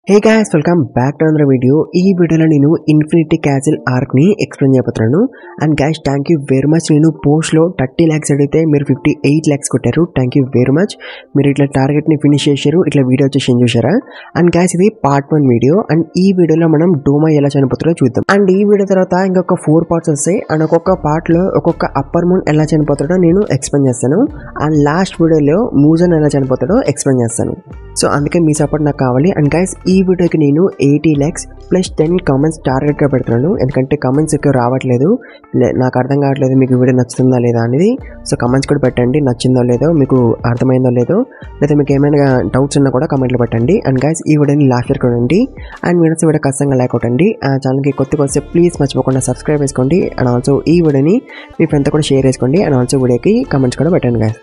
Hey guys welcome back to another video ఈ వీడియోలో నేను ఇన్ఫినిటీ క్యాసిల్ ఆర్క్ ని ఎక్స్ప్లెయిన్ చేయబోతున్నాను and guys thank you very much నేను పోస్ట్ లో థర్టీ ల్యాక్స్ అడిగితే మీరు ఫిఫ్టీ ఎయిట్ ల్యాక్స్ కొట్టారు థ్యాంక్ యూ వెరీ మచ్ మీరు ఇట్లా టార్గెట్ ని ఫినిష్ చేశారు ఇట్లా వీడియో వచ్చేసి చూసారా అండ్ గాయస్ ఇది పార్ట్ వన్ వీడియో అండ్ ఈ వీడియోలో మనం డోమా ఎలా చనిపోతారో చూద్దాం అండ్ ఈ వీడియో తర్వాత ఇంకొక ఫోర్ పార్ట్స్ వస్తాయి అండ్ ఒక్కొక్క పార్ట్ లో ఒక్కొక్క అప్పర్ మూన్ ఎలా చనిపోతాడో నేను ఎక్స్ప్లెయిన్ చేస్తాను అండ్ లాస్ట్ వీడియోలో మూజన్ ఎలా చనిపోతాడో ఎక్స్ప్లెయిన్ చేస్తాను సో అందుకే మీ సపోర్ట్ నాకు కావాలి అండ్ గైస్ ఈ వీడియోకి నేను eighty lakhs plus ten comments టార్గెట్గా పెడుతున్నాను ఎందుకంటే కామెంట్స్ ఎక్కువ రావట్లేదు లే- నాకు అర్థం కావట్లేదు మీకు వీడియో నచ్చుతుందా లేదా అనేది సో కామెంట్స్ కూడా పెట్టండి నచ్చిందో లేదో మీకు అర్థమైందో లేదో లేదా మీకు ఏమైనా డౌట్స్ ఉన్నా కూడా కామెంట్లో పెట్టండి అండ్ గైస్ ఈ వీడియోని లాస్ట్ వరకు చూడండి అండ్ వీడియోస్ వీడియో ఖచ్చితంగా లైక్ కొట్టండి ఆ ఛానల్కి కొత్తగా వస్తే ప్లీజ్ మర్చిపోకుండా సబ్స్క్రైబ్ చేసుకోండి అండ్ ఆల్సో ఈ వీడియోని మీ ఫ్రెండ్తో కూడా షేర్ చేసుకోండి అండ్ ఆల్సో వీడియోకి కామెంట్స్ కూడా పెట్టండి guys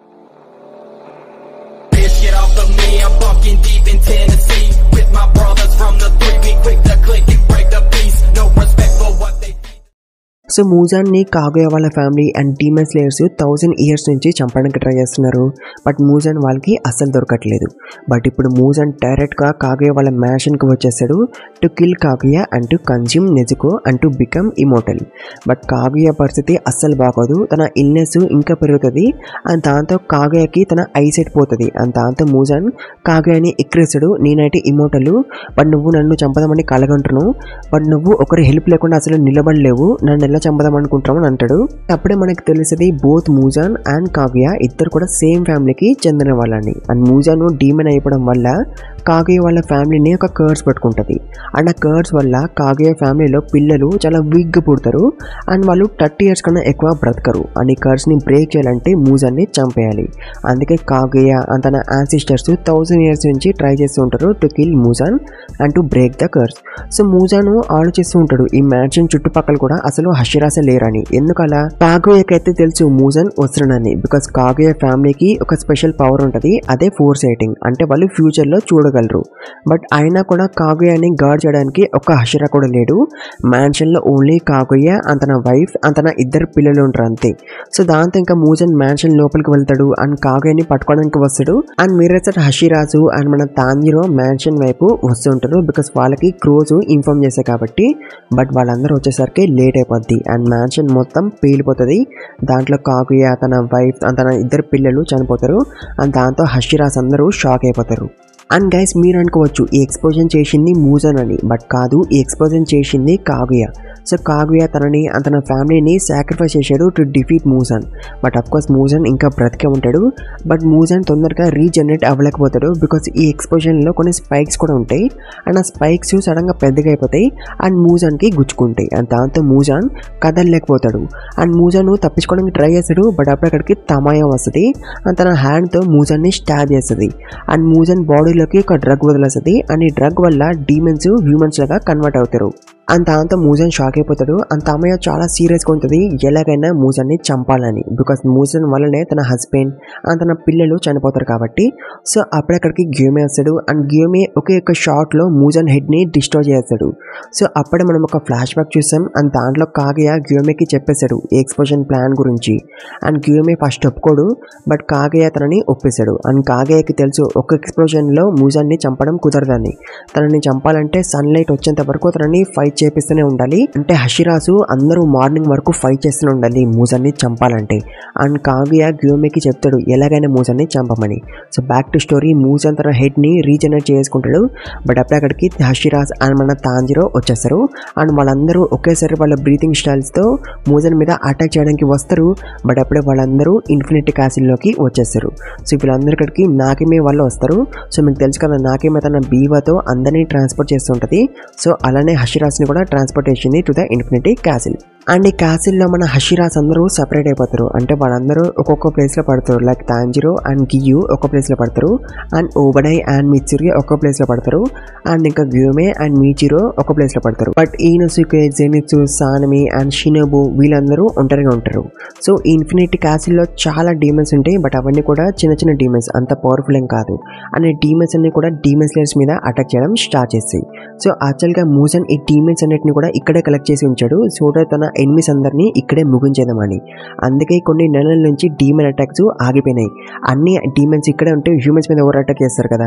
Bitch, get off of me. I'm bunking deep in Tennessee with my brothers from the three. We quick to click and break the peace. No respect for what they teach. So మూజాన్ని Kagaya వాళ్ళ family and demon slayers thousand years నుంచి చంపడానికి try చేస్తున్నారు but మూజాన్ వాళ్ళకి అస్సలు దొరకట్లేదు but ఇప్పుడు మూజాన్ డైరెక్ట్గా కాగుయ వాళ్ళ మ్యాషన్కి వచ్చేసాడు to kill Kagaya and to consume Nezuko and to become immortal but Kagaya పరిస్థితి అస్సలు బాగోదు తన ఇల్నెస్ ఇంకా పెరుగుతుంది అండ్ దాంతో కాగుయకి తన ఐసెట్ పోతుంది అండ్ దాంతో మూజాన్ కాగుయని ఎక్కిరిస్తాడు నేనైతే ఇమోటలు బట్ నువ్వు నన్ను చంపదామని కలగంటున్నావు బట్ నువ్వు ఒకరి హెల్ప్ లేకుండా అసలు నిలబడలేవు నన్ను ఎలా చంపదాం అనుకుంటామని అంటాడు అప్పుడే మనకి తెలుస్తుంది బోత్ మూజాన్ అండ్ కావ్య ఇద్దరు కూడా సేమ్ ఫ్యామిలీకి చెందిన వాళ్ళని అండ్ మూజాను డీమన్ అయిపోవడం వల్ల కావ్య వాళ్ళ ఫ్యామిలీని ఒక కర్డ్స్ పట్టుకుంటుంది అండ్ ఆ కర్డ్స్ వల్ల కావ్య ఫ్యామిలీలో పిల్లలు చాలా వీక్గా పుడతారు అండ్ వాళ్ళు థర్టీ ఇయర్స్ కన్నా ఎక్కువ బ్రతకరు అండ్ ఈ కర్డ్స్ని బ్రేక్ చేయాలంటే మూజాన్ని చంపేయాలి అందుకే కాగయ అండ్ తన యాన్సిస్టర్స్ థౌజండ్ ఇయర్స్ నుంచి ట్రై చేస్తూ ఉంటారు to kill Muzan and to break the curse so Muzan ఆలోచిస్తూ ఉంటాడు ఈ మ్యాన్షన్ చుట్టుపక్కల కూడా అసలు హషిరాస లేరని ఎందుకలా కాగోయకైతే తెలుసు మూజాన్ వస్తున్నాడని బికాస్ కాగోయ ఫ్యామిలీకి ఒక స్పెషల్ పవర్ ఉంటుంది అదే ఫోర్ సైటింగ్ అంటే వాళ్ళు ఫ్యూచర్లో చూడగలరు బట్ అయినా కూడా కాగోయని గార్డ్ చేయడానికి ఒక హషిరా కూడా లేడు మ్యాన్షన్లో ఓన్లీ కాగోయ అండ్ తన వైఫ్ అండ్ తన ఇద్దరు పిల్లలు ఉంటారు అంతే సో దాంతో ఇంకా మూజన్ మ్యాన్షన్ లోపలికి వెళ్తాడు అండ్ కాగోయని పట్టుకోవడానికి వస్తాడు అండ్ మీరే సార్ హషిరాజు అండ్ మన తాంజిరో మ్యాన్షన్ వైపు వస్తుంటారు బికాస్ వాళ్ళకి క్రోజ్ ఇన్ఫార్మ్ చేశారు కాబట్టి బట్ వాళ్ళందరూ వచ్చేసరికి లేట్ అయిపోద్ది అండ్ మ్యాన్షన్ మొత్తం పేలిపోతుంది దాంట్లో కాకుయ తన వైఫ్ తన ఇద్దరు పిల్లలు చనిపోతారు అండ్ దాంతో హషిరాజ్ అందరూ షాక్ అయిపోతారు అండ్ గైస్ మీరు అనుకోవచ్చు ఈ ఎక్స్పోజన్ చేసింది మూజన్ అని బట్ కాదు ఈ ఎక్స్పోజన్ చేసింది కాగుయ సో కాగుయ తనని and తన ఫ్యామిలీని సాక్రిఫైస్ చేశాడు to defeat Muzan but course Muzan ఇంకా బ్రతికే ఉంటాడు బట్ మూజన్ తొందరగా రీజనరేట్ అవ్వలేకపోతాడు బికాస్ ఈ ఎక్స్పోజన్లో కొన్ని స్పైక్స్ కూడా ఉంటాయి అండ్ ఆ స్పైక్స్ సడన్గా పెద్దగా అయిపోతాయి అండ్ మూజాన్కి గుచ్చుకుంటాయి అండ్ దాంతో మూజాన్ కదలలేకపోతాడు అండ్ మూజాను తప్పించుకోవడానికి ట్రై చేస్తాడు బట్ అప్పుడు అక్కడికి తమాయం వస్తుంది అండ్ తన హ్యాండ్తో మూజాన్ని స్టాబ్ చేస్తుంది అండ్ మూజన్ బాడీలోకి ఒక డ్రగ్ వదిలేస్తుంది అండ్ ఈ డ్రగ్ వల్ల డీమెన్స్ హ్యూమన్స్ లాగా కన్వర్ట్ అవుతారు అండ్ దాంతో మూజన్ షాక్ అయిపోతాడు అండ్ తమయ చాలా సీరియస్గా ఉంటుంది ఎలాగైనా మూజన్ని చంపాలని బికాస్ మూజన్ వల్లనే తన హస్బెండ్ అండ్ తన పిల్లలు చనిపోతారు కాబట్టి సో అప్పుడక్కడికి గ్యూమే వస్తాడు అండ్ గ్యూమే ఒకే ఒక షాట్లో మూజన్ హెడ్ని డిస్ట్రాయ్ చేస్తాడు సో అప్పుడే మనం ఒక ఫ్లాష్ బ్యాక్ చూసాం అండ్ దాంట్లో కాగయ గ్యూమేకి చెప్పేశాడు ఈ ఎక్స్పోజన్ ప్లాన్ గురించి అండ్ గ్యూమే ఫస్ట్ ఒప్పుకోడు బట్ కాగయ తనని ఒప్పేశాడు అండ్ కాగయకి తెలుసు ఒక ఎక్స్ప్లోజన్లో మూజాన్ని చంపడం కుదరదని తనని చంపాలంటే సన్లైట్ వచ్చేంత వరకు తనని ఫైట్ చేపిస్తూనే ఉండాలి అంటే హషిరాజు అందరూ మార్నింగ్ వరకు ఫైట్ చేస్తూనే ఉండాలి మూజాన్ని చంపాలంటే అండ్ కావ్య గ్యూమేకి చెప్తాడు ఎలాగైనా మూజాన్ని చంపమని so back to story Muzan తన హెడ్ని రీజనరేట్ చేసుకుంటాడు బట్ అప్పుడు అక్కడికి హషిరాజ్ అండ్ మన తాంజిరో వచ్చేస్తారు అండ్ వాళ్ళందరూ ఒకేసారి వాళ్ళ బ్రీతింగ్ స్టైల్స్తో మూజన్ మీద అటాక్ చేయడానికి వస్తారు బట్ అప్పుడే వాళ్ళందరూ ఇన్ఫినిటీ క్యాసిల్లోకి వచ్చేస్తారు సో వీళ్ళందరూ ఇక్కడికి నాకేమే వాళ్ళు వస్తారు సో మీకు తెలుసు కదా నాకేమే తన బీవాతో అందరినీ ట్రాన్స్పోర్ట్ చేస్తుంటుంది సో అలానే హషిరాజ్ని కూడా ట్రాన్స్పోర్ట్ చేసింది to the infinity castle and ఈ క్యాసిల్లో మన హషిరాజ్ అందరూ సపరేట్ అయిపోతారు అంటే వాళ్ళందరూ ఒక్కొక్క ప్లేస్లో పడతారు లైక్ తాంజిరో అండ్ గియు ఒక ప్లేస్లో పడతారు అండ్ ఓబడై అండ్ మిచిరి ఒక ప్లేస్లో పడతారు అండ్ ఇంకా గ్యూమే అండ్ మీచిరో ఒక ప్లేస్లో పడతారు but Inosuke Zenitsu Sanemi and Shinobu వీళ్ళందరూ ఒంటరిగా ఉంటారు సో ఈ ఇన్ఫినిటీ క్యాసిల్లో చాలా డీమన్స్ ఉంటాయి బట్ అవన్నీ కూడా చిన్న చిన్న డీమన్స్ అంత పవర్ఫుల్ ఏం కాదు అండ్ ఈ డీమన్స్ అన్ని కూడా డీమన్స్ లేయర్స్ మీద అటాక్ చేయడం స్టార్ట్ చేస్తాయి సో యాక్చువల్గా మూజన్ ఈ డీమన్స్ అన్నిటిని కూడా ఇక్కడే కలెక్ట్ చేసి ఉంచాడు సో that తన ఎనిమిస్ అందరినీ ఇక్కడే ముగించేద్దామని అందుకే కొన్ని నెలల నుంచి డీమన్ అటాక్స్ ఆగిపోయినాయి అన్ని డీమన్స్ ఇక్కడే ఉంటే హ్యూమన్స్ మీద ఎవరు అటాక్ చేస్తారు కదా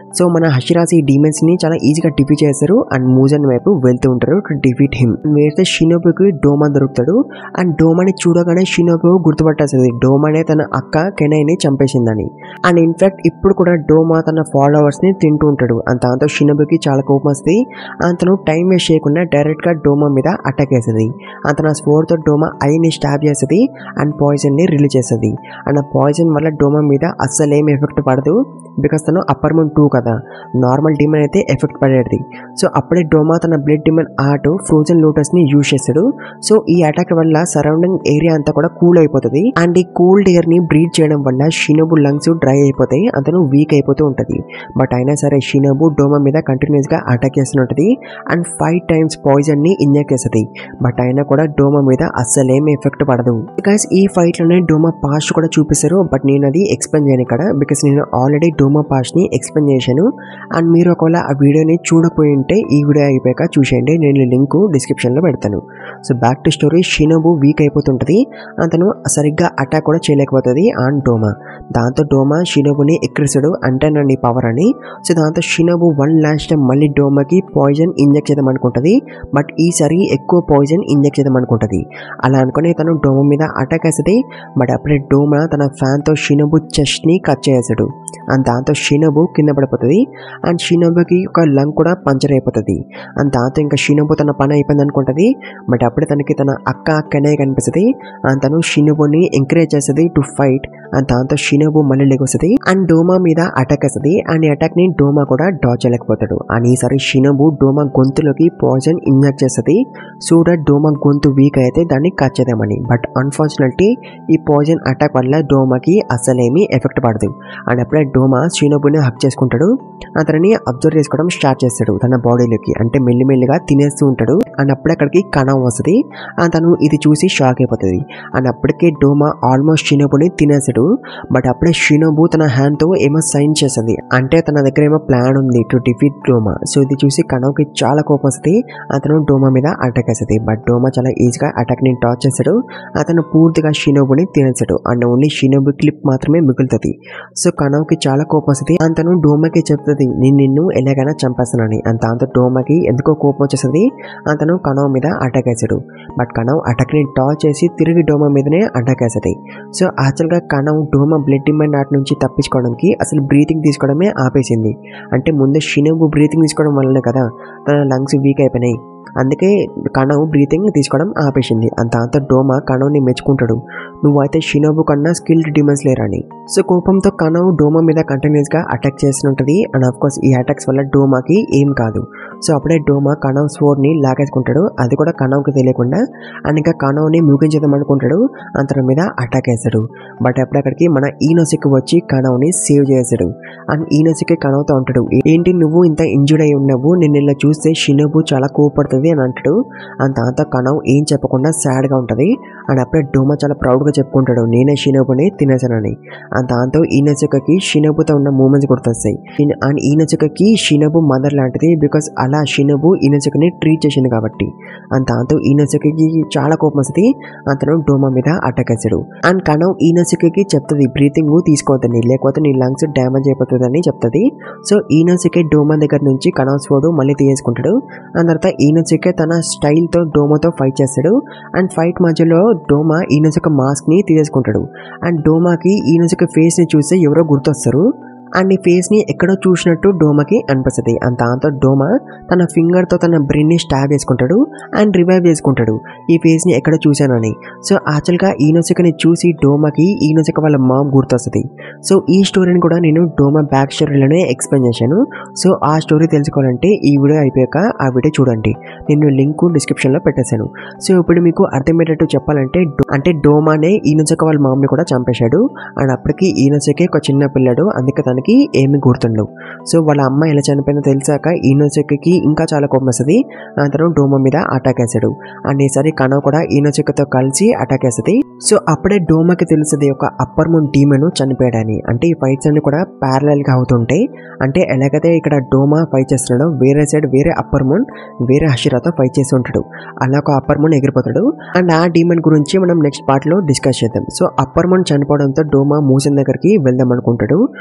సో మన హషిరాసి డీమెన్స్ ని చాలా ఈజీగా డిఫీట్ చేస్తారు అండ్ మూజన్ వైపు వెళ్తూ ఉంటారు టు డిఫీట్ హిమ్ వేస్తే షినోబుకి డోమా దొరుకుతాడు అండ్ డోమాని చూడగానే షినోబు గుర్తుపట్టేస్తుంది డోమానే తన అక్క కెనైని చంపేసిందని అండ్ ఇన్ఫాక్ట్ ఇప్పుడు కూడా డోమా తన ఫాలోవర్స్ ని తింటూ ఉంటాడు అండ్ దాంతో షినోబుకి చాలా కోపం వస్తుంది అతను టైం వేస్ట్ చేయకుండా డైరెక్ట్ గా డోమా మీద అటాక్ చేస్తుంది అతను ఆ స్పోర్ తో డోమా ఐని స్టాప్ చేస్తుంది అండ్ పాయిజన్ ని రిలీజ్ చేస్తుంది అండ్ ఆ పాయిజన్ వల్ల డోమా మీద అస్సలు ఏం ఎఫెక్ట్ పడదు బికాస్ తను అప్పర్ మూన్ టూ కదా నార్మల్ డిమన్ అయితే ఎఫెక్ట్ పడేది సో అప్పుడే డోమా తన blood demon art frozen lotus ని యూజ్ చేస్తాడు సో ఈ అటాక్ వల్ల సరౌండింగ్ ఏరియా అంతా కూడా కూల్ అయిపోతుంది అండ్ ఈ కూల్డ్ ఎయిర్ ని బ్రీత్ చేయడం వల్ల షినోబు లంగ్స్ డ్రై అయిపోతాయి అతను వీక్ అయిపోతూ ఉంటది బట్ అయినా సరే షినోబు డోమా మీద కంటిన్యూస్ గా అటాక్ చేస్తుంటది అండ్ ఫైవ్ టైమ్స్ పాయిజన్ ని ఇంజెక్ట్ చేస్తుంది బట్ అయినా కూడా డోమా మీద అస్సలేం ఎఫెక్ట్ పడదు బికాస్ ఈ ఫైట్ లోనే డోమా పాస్ట్ కూడా చూపిస్తారు బట్ నేను అది ఎక్స్ప్లెయిన్ చేయను ఇక్కడ బికాస్ నేను ఆల్రెడీ డోమా పాస్ట్ ని ఎక్స్ప్లెయిన్ చేశాను అండ్ మీరు ఒకవేళ ఆ వీడియోని చూడపోయి ఉంటే ఈ వీడియో అయిపోయాక చూసేయండి నేను లింక్ డిస్క్రిప్షన్ లో పెడతాను so back to story Shinobu weak అయిపోతుంటది అతను సరిగ్గా అటాక్ కూడా చేయలేకపోతుంది ఆన్ డోమా దాంతో డోమా షినోబుని ఎక్కిరిస్తాడు అంటే నీ పవర్ అని సో దాంతో షినోబు వన్ లాస్ట్ టైం మళ్ళీ డోమాకి పాయిజన్ ఇంజెక్ట్ చేద్దాం అనుకుంటుంది బట్ ఈసారి ఎక్కువ పాయిజన్ ఇంజెక్ట్ చేద్దాం అనుకుంటుంది అలా అనుకుని తను డోమా మీద అటాక్ వేస్తుంది బట్ అప్పుడే డోమా తన ఫ్యాన్తో షినోబు చెస్ట్ని కట్ చేసాడు అండ్ దాంతో షినోబు కింద పడిపోతుంది అండ్ షినోబుకి ఒక లంగ్ కూడా పంచర్ అయిపోతుంది అండ్ దాంతో ఇంకా షినోబు తన పని అయిపోయింది అనుకుంటుంది బట్ అప్పుడే తనకి తన అక్క అక్కనే కనిపిస్తుంది అండ్ తను షినోబుని ఎంకరేజ్ చేస్తుంది టు ఫైట్ అండ్ దాంతో షినోబు మళ్ళీ లెగొస్తుంది అండ్ డోమా మీద అటాక్ వేస్తుంది అండ్ ఈ అటాక్ ని డోమా కూడా డాచ్ చేయలేకపోతాడు అండ్ ఈసారి షినోబు డోమా గొంతులోకి పాయిజన్ ఇంజెక్ట్ చేస్తుంది సో దట్ డోమా గొంతు వీక్ అయితే దాన్ని కట్ చేద్దామని బట్ అన్ఫార్చునేట్లీ ఈ పాయిజన్ అటాక్ వల్ల డోమాకి అసలేమీ ఎఫెక్ట్ పడదు అండ్ అప్పుడే డోమా షినోబుని హక్ చేసుకుంటాడు అతనిని అబ్జర్వ్ చేసుకోవడం స్టార్ట్ చేస్తాడు తన బాడీలోకి అంటే మెల్లిమెల్లిగా తినేస్తూ ఉంటాడు అండ్ అప్పుడే అక్కడికి కణం వస్తుంది అండ్ తను ఇది చూసి షాక్ అయిపోతుంది అండ్ అప్పటికే డోమా ఆల్మోస్ట్ షినోబుని తినేసాడు బట్ అప్పుడే షినోబు తన హ్యాండ్తో ఏమో సైన్ చేస్తుంది అంటే తన దగ్గర ఏమో ప్లాన్ ఉంది టు డిఫీట్ డోమా సో ఇది చూసి కణంకి చాలా కోపం వస్తుంది అతను డోమా మీద అటాక్ వేస్తుంది బట్ డోమా చాలా ఈజీగా అటాక్ ని టాచ్ చేస్తాడు అతను పూర్తిగా షినోబుని తినేసాడు అండ్ ఓన్లీ షినోబు క్లిప్ మాత్రమే మిగులుతుంది సో కణంకి చాలా కోపం వస్తుంది అతను డోమాకి చెప్తుంది నేను నిన్ను ఎలాగైనా చంపేస్తానని అండ్ దాంతో డోమాకి ఎందుకో కోపం వచ్చేస్తుంది అతను కణం మీద అటాక్ వేసాడు బట్ కణం అటాక్ ని టాచ్ చేసి తిరిగి డోమా మీదనే అటాక్ వేస్తుంది సో యాక్చువల్గా కణం డోమా బ్లడ్ డిమాండ్ ఆట నుంచి తప్పించుకోవడానికి అసలు బ్రీతింగ్ తీసుకోవడమే ఆపేసింది అంటే ముందు షినోబు బ్రీతింగ్ తీసుకోవడం వల్లనే కదా తన లంగ్స్ వీక్ అయిపోయినాయి అందుకే కణం బ్రీతింగ్ తీసుకోవడం ఆపేసింది అండ్ దాంతో డోమా కణంని మెచ్చుకుంటాడు నువ్వైతే షినోబు కన్నా స్కిల్డ్ డిమెన్స్ లేరని సో కోపంతో కణం డోమా మీద కంటిన్యూస్ గా అటాక్ చేస్తుంటది అండ్ ఆఫ్ కోర్స్ ఈ అటాక్స్ వల్ల డోమాకి ఏం కాదు సో అప్పుడే డోమా కణం స్వోర్ ని లాగేసుకుంటాడు అది కూడా కణంకి తెలియకుండా అండ్ ఇంకా కణంని ముగించేద్దాం అనుకుంటాడు అతని మీద అటాక్ వేస్తాడు బట్ అప్పుడక్కడికి మన ఈనోసిక్ వచ్చి కణంని సేవ్ చేసాడు అండ్ ఈనోసిక్ కణంతో ఉంటాడు ఏంటి నువ్వు ఇంత ఇంజుర్డ్ అయి ఉన్నావు నేను ఇలా చూస్తే షినోబు చాలా కోపడుతుంది అని అంటాడు అండ్ దాంతో కణం ఏం చెప్పకుండా sad గా ఉంటది అండ్ అప్పుడే డోమా చాలా proud గా చెప్పుకుంటాడు నేనే షినోబుని తినేసానని అండ్ దాంతో ఈనచుకకి షినోబుతో ఉన్న మూమెంట్స్ గుర్తొస్తాయి ఇన్- అండ్ ఈనచుకకి షినోబు మదర్ లాంటిది బికాస్ అలా షినోబు ఈనచుకని ట్రీట్ చేసింది కాబట్టి అండ్ దాంతో ఈనచుకకి చాలా కోపం వస్తుంది అతను డోమా మీద అటాక్ వేసాడు అండ్ కణం ఈనచుకకి చెప్తుంది బ్రీతింగ్ తీసుకోవద్దని లేకపోతే నీ లంగ్స్ డ్యామేజ్ అయిపోతుందని చెప్తుంది సో ఈనచుకే డోమా దగ్గర నుంచి కణం స్వోడు మళ్ళీ తీసేసుకుంటాడు అండ్ తర్వాత ఈనచుకే తన స్టైల్తో డోమాతో ఫైట్ చేస్తాడు అండ్ ఫైట్ మధ్యలో డోమా ఈనచుక మాస్క్ ని తీసేసుకుంటాడు అండ్ డోమాకి ఈనచుక ఫేస్ ని చూస్తే ఎవరో గుర్తొస్తారు అండ్ ఈ ఫేస్ ని ఎక్కడో చూసినట్టు డోమాకి అనిపిస్తుంది అండ్ దాంతో డోమా తన ఫింగర్ తో తన బ్రెయిన్ ని స్టాబ్ చేసుకుంటాడు అండ్ రివైవ్ చేసుకుంటాడు ఈ ఫేస్ ని ఎక్కడ చూశానని సో యాక్చువల్ గా ఈనోసికని చూసి డోమాకి ఈనోసిక వాళ్ళ మామ్ గుర్తొస్తుంది సో ఈ స్టోరీని కూడా నేను డోమా బ్యాక్ స్టోరీలోనే ఎక్స్ప్లెయిన్ చేశాను సో ఆ స్టోరీ తెలుసుకోవాలంటే ఈ వీడియో అయిపోయాక ఆ వీడియో చూడండి నేను లింక్ డిస్క్రిప్షన్ లో పెట్టేశాను సో ఇప్పుడు మీకు అర్థమయ్యేటట్టు చెప్పాలంటే డో- అంటే డోమానే ఈనోసిక వాళ్ళ మామ్ని కూడా చంపేశాడు అండ్ అప్పటికి ఈనోసికే ఒక చిన్న పిల్లడు అందుకే తనకి ఏమి గుర్తుండవు సో వాళ్ళ అమ్మ ఎలా చనిపోయిందో తెలిసాక ఈనోసికకి ఇంకా చాలా కోపం వస్తుంది అతను డోమా మీద అటాక్ వేసాడు అండ్ ఈసారి కనో కూడా ఈనోసికతో కలిసి అటాక్ వేస్తుంది సో అప్పుడే డోమాకి తెలుస్తుంది ఒక అప్పర్ మూన్ డీమన్ చనిపోయాడని అంటే ఈ ఫైట్స్ అన్ని కూడా ప్యారలల్ గా అవుతుంటాయి అంటే ఎలాగైతే ఇక్కడ డోమా ఫైట్ చేస్తున్నాడో వేరే సైడ్ వేరే అప్పర్ మూన్ వేరే హషిరాతో ఫైట్ చేసి ఉంటాడు అలా ఒక అప్పర్ మూన్ ఎగిరిపోతాడు అండ్ ఆ డీమన్ గురించి మనం నెక్స్ట్ పార్ట్ లో డిస్కస్ చేద్దాం సో అప్పర్ మూన్ చనిపోవడంతో డోమా మూసన్ దగ్గరికి వెళ్దాం అనుకుంటాడు టు టెల్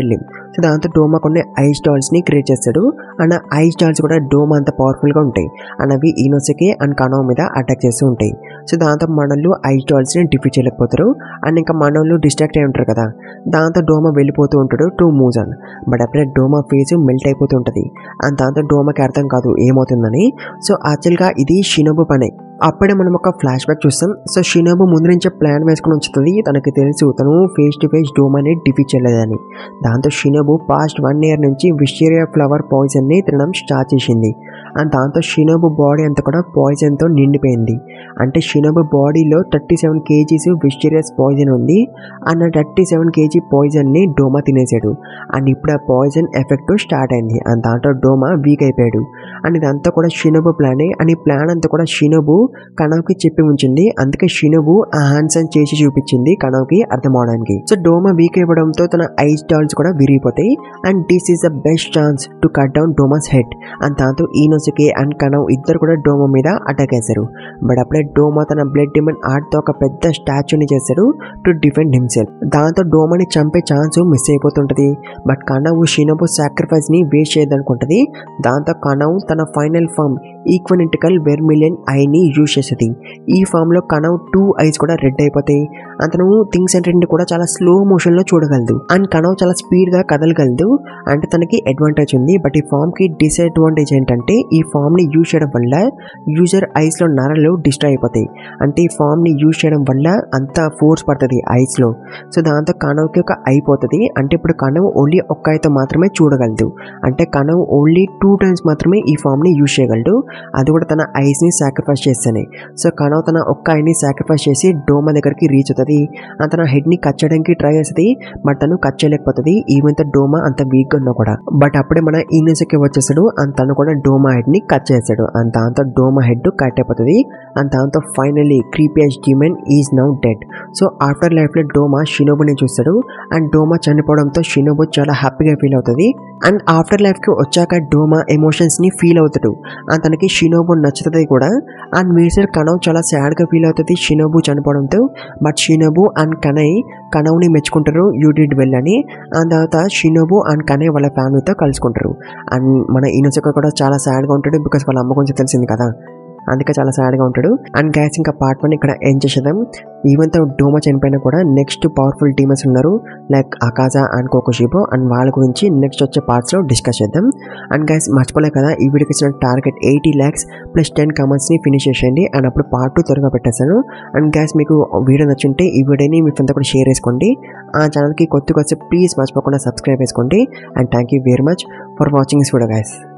టెల్ సో దాంతో డోమా కొన్ని ఐస్ డాల్స్ని క్రియేట్ చేస్తాడు అండ్ ఆ ఐస్ డాల్స్ కూడా డోమా అంత పవర్ఫుల్గా ఉంటాయి అండ్ అవి ఈనోసకి అండ్ కనో మీద అటాక్ చేస్తూ ఉంటాయి సో దాంతో మనల్ని ఐస్ డాల్స్ని డిఫీట్ చేయలేకపోతారు అండ్ ఇంకా మనల్ని డిస్ట్రాక్ట్ అయి ఉంటారు కదా దాంతో డోమా వెళ్ళిపోతూ ఉంటాడు టు మూజాన్ బట్ అప్పుడే డోమా ఫేస్ మెల్ట్ అయిపోతూ ఉంటుంది అండ్ దాంతో డోమాకి అర్థం కాదు ఏమవుతుందని సో యాక్చువల్గా ఇది షినోబు పనే అప్పుడే మనం ఒక ఫ్లాష్ బ్యాక్ చూస్తాం సో షినోబు ముందు నుంచే ప్లాన్ వేసుకుని ఉంచుతుంది తనకి తెలుసు తను ఫేస్ టు ఫేస్ డోమాని డిఫీట్ చేయలేదని దాంతో షినోబు పాస్ట్ వన్ ఇయర్ నుంచి విషేరియా ఫ్లవర్ పాయిజన్ని తినడం స్టార్ట్ చేసింది అండ్ దాంతో షినోబు బాడీ అంతా కూడా పాయిజన్తో నిండిపోయింది అంటే షినోబు బాడీలో thirty seven kgs wisteria's poison ఉంది అండ్ థర్టీ సెవెన్ కేజీ పాయిజన్ని డోమా తినేసాడు అండ్ ఇప్పుడు ఆ పాయిజన్ ఎఫెక్ట్ స్టార్ట్ అయింది అండ్ దాంట్లో డోమా వీక్ అయిపోయాడు అండ్ ఇదంతా కూడా షినోబు ప్లానే అండ్ ఈ ప్లాన్ అంతా కూడా షినోబు కనవ్కి చెప్పి ఉంచింది అందుకే షినోబు ఆ హ్యాండ్స్ అని చేసి చూపించింది కనవ్కి అర్థం అవడానికి సో డోమా వీక్ అయిపోవడంతో తన ఐస్ డాల్స్ కూడా విరిగిపోతాయి and this is the best chance to cut down Doma's head and దాంతో ఈనోసుకే అండ్ కనవ్ ఇద్దరు కూడా డోమా మీద అటాక్ చేశారు బట్ అప్పుడే డోమా తన బ్లడ్ డిమండ్ ఆర్ట్తో ఒక పెద్ద స్టాచ్యూని చేశాడు టు డిఫెండ్ హిమ్సెల్ దాంతో డోమాని చంపే ఛాన్స్ మిస్ అయిపోతుంటది బట్ కనవ్ షినోబు సాక్రిఫైస్ ని వేస్ట్ చేయదనుకుంటది దాంతో కనవ్ తన ఫైనల్ ఫామ్ ఈక్వనెంటికల్ వెర్మిలియన్ ఐని యూజ్ చేసేది ఈ ఫామ్లో కనవ్ టూ ఐస్ కూడా రెడ్ అయిపోతాయి అతను థింగ్స్ ఏంటంటే కూడా చాలా స్లో మోషన్లో చూడగలదు అండ్ కనవ్ చాలా స్పీడ్గా కదలగలదు అంటే తనకి అడ్వాంటేజ్ ఉంది బట్ ఈ ఫామ్కి డిసడ్వాంటేజ్ ఏంటంటే ఈ ఫామ్ని యూజ్ చేయడం వల్ల యూజర్ ఐస్లో నరలు డిస్ట్రాయ్ అయిపోతాయి అంటే ఈ ఫామ్ని యూజ్ చేయడం వల్ల అంత ఫోర్స్ పడుతుంది ఐస్లో సో దాంతో కనవ్కి ఒక అయిపోతుంది అంటే ఇప్పుడు కనవ్ ఓన్లీ ఒక్క అయితే మాత్రమే చూడగలదు అంటే కనవ్ ఓన్లీ టూ టైమ్స్ మాత్రమే ఈ ఫామ్ని యూజ్ చేయగలడు అది కూడా తన ఐస్ని సాక్రిఫైస్ చేస్తానే సో కనవ్ తన ఒక్క ఐని సాక్రిఫైస్ చేసి డోమా దగ్గరికి రీచ్ అవుతుంది అండ్ తన హెడ్ని కట్ చేయడానికి ట్రై చేస్తుంది బట్ తను కట్ చేయలేకపోతుంది ఈవెన్ డోమా అంత వీక్గా ఉన్నా కూడా బట్ అప్పుడే మన ఈనెస్కి వచ్చేసాడు అండ్ తను కూడా డోమా హెడ్ని కట్ చేస్తాడు అండ్ దాంతో డోమా హెడ్ కట్ అయిపోతుంది అండ్ దాంతో finally creepiest demon is now dead so after లైఫ్లో డోమా షినోబుని చూస్తాడు అండ్ డోమా చనిపోవడంతో షినోబు చాలా హ్యాపీగా ఫీల్ అవుతుంది అండ్ ఆఫ్టర్ లైఫ్కి వచ్చాక డోమా ఎమోషన్స్ని ఫీల్ అవుతాడు అండ్ తనకి షినోబు నచ్చుతుంది కూడా అండ్ మీసర్ కనవ్ చాలా సాడ్గా ఫీల్ అవుతుంది షినోబు చనిపోవడంతో బట్ షినోబు అండ్ కనయ్ కనవ్ని మెచ్చుకుంటారు యూ డిడ్ వెల్ అని అండ్ తర్వాత షినోబు అండ్ కనయ్ వాళ్ళ ఫ్యామిలీతో కలుసుకుంటారు అండ్ మన ఇనోసక కూడా చాలా సాడ్గా ఉంటాడు బికాస్ వాళ్ళ అమ్మ గురించి తెలిసింది కదా అందుకే చాలా సాడ్గా ఉంటాడు అండ్ గ్యాస్ ఇంకా పార్ట్ వన్ ఇక్కడ ఏం చేసేద్దాం ఈవెన్ తో డోమా చనిపోయినా కూడా నెక్స్ట్ పవర్ఫుల్ డీమర్స్ ఉన్నారు like Akaza and Kokushibo and వాళ్ళ గురించి నెక్స్ట్ వచ్చే పార్ట్స్లో డిస్కస్ చేద్దాం అండ్ గ్యాస్ మర్చిపోలే కదా ఈ వీడియోకి ఇచ్చిన target eighty lakhs plus ten కమెంట్స్ని ఫినిష్ చేసేయండి అండ్ అప్పుడు పార్ట్ టూ త్వరగా పెట్టేస్తాను అండ్ గ్యాస్ మీకు వీడియో నచ్చుంటే ఈ వీడియోని మీ ఫ్రెండ్ కూడా షేర్ చేసుకోండి ఆ ఛానల్కి కొత్తగా వస్తే ప్లీజ్ మర్చిపోకుండా సబ్స్క్రైబ్ చేసుకోండి and thank you very much for watching this video gas